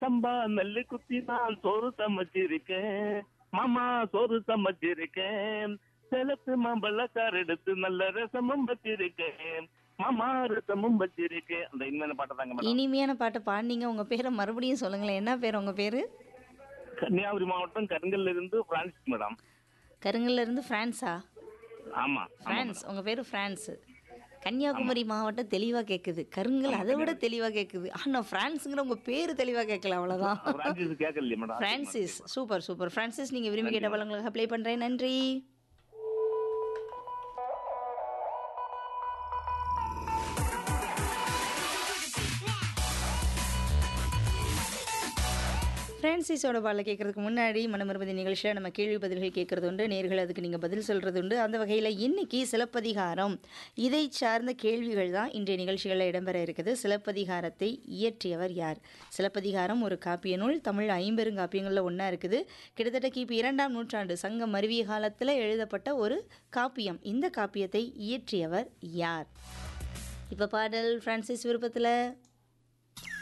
சம்பா நெல்லு குத்தி நான் சோறு சமைச்சிருக்கேன் மாமா சோறு சமைச்சிருக்கேன் செலத்து மாம்பழக்கார் எடுத்து நல்ல ரசமும் வச்சிருக்கேன் மாமா ரசமும் வச்சிருக்கேன் அந்த இனிமையான பாட்டை தாங்க மேடம் இனிமையான பாட்டை பாடினீங்க உங்க பேரை மறுபடியும் சொல்லுங்களேன் என்ன பேர் உங்க பேரு கன்னியாகுமரி மாவட்டம் கருங்கல்ல இருந்து பிரான்சிஸ் மேடம் கருங்கல்ல இருந்து பிரான்ஸா ஆமா ஆமா பிரான்ஸ் உங்க பேரு பிரான்ஸ் கன்னியாகுமரி மாவட்டம் தெளிவா கேக்குது கருங்கல் அதை விட தெளிவா கேக்குது ஆனா பிரான்ஸுங்கிற உங்க பேரு தெளிவா கேட்கல அவ்வளவுதான் பிரான்சிஸ் கேட்கலையே madam Francis super super Francis நீங்க விரும்பி கேட்ட பழங்களுக்கு அப்ளை பண்றேன் நன்றி ஃப்ரான்சிஸோட பாடலை கேட்கறதுக்கு முன்னாடி மனமருமதி நிகழ்ச்சியில் நம்ம கேள்வி பதில்கள் கேட்கறது உண்டு நேர்கள் அதுக்கு நீங்கள் பதில் சொல்கிறது உண்டு அந்த வகையில் இன்னைக்கு சிலப்பதிகாரம் இதை சார்ந்த கேள்விகள் தான் இன்றைய நிகழ்ச்சிகளில் இடம்பெற இருக்குது சிலப்பதிகாரத்தை இயற்றியவர் யார் சிலப்பதிகாரம் ஒரு காப்பிய நூல் தமிழ் ஐம்பெருங்காப்பியங்களில் ஒன்றா இருக்குது கிட்டத்தட்ட கிபி இரண்டாம் நூற்றாண்டு சங்கம் மருவிய காலத்தில் எழுதப்பட்ட ஒரு காப்பியம் இந்த காப்பியத்தை இயற்றியவர் யார் இப்போ பாடல் ஃப்ரான்சிஸ் விருப்பத்தில்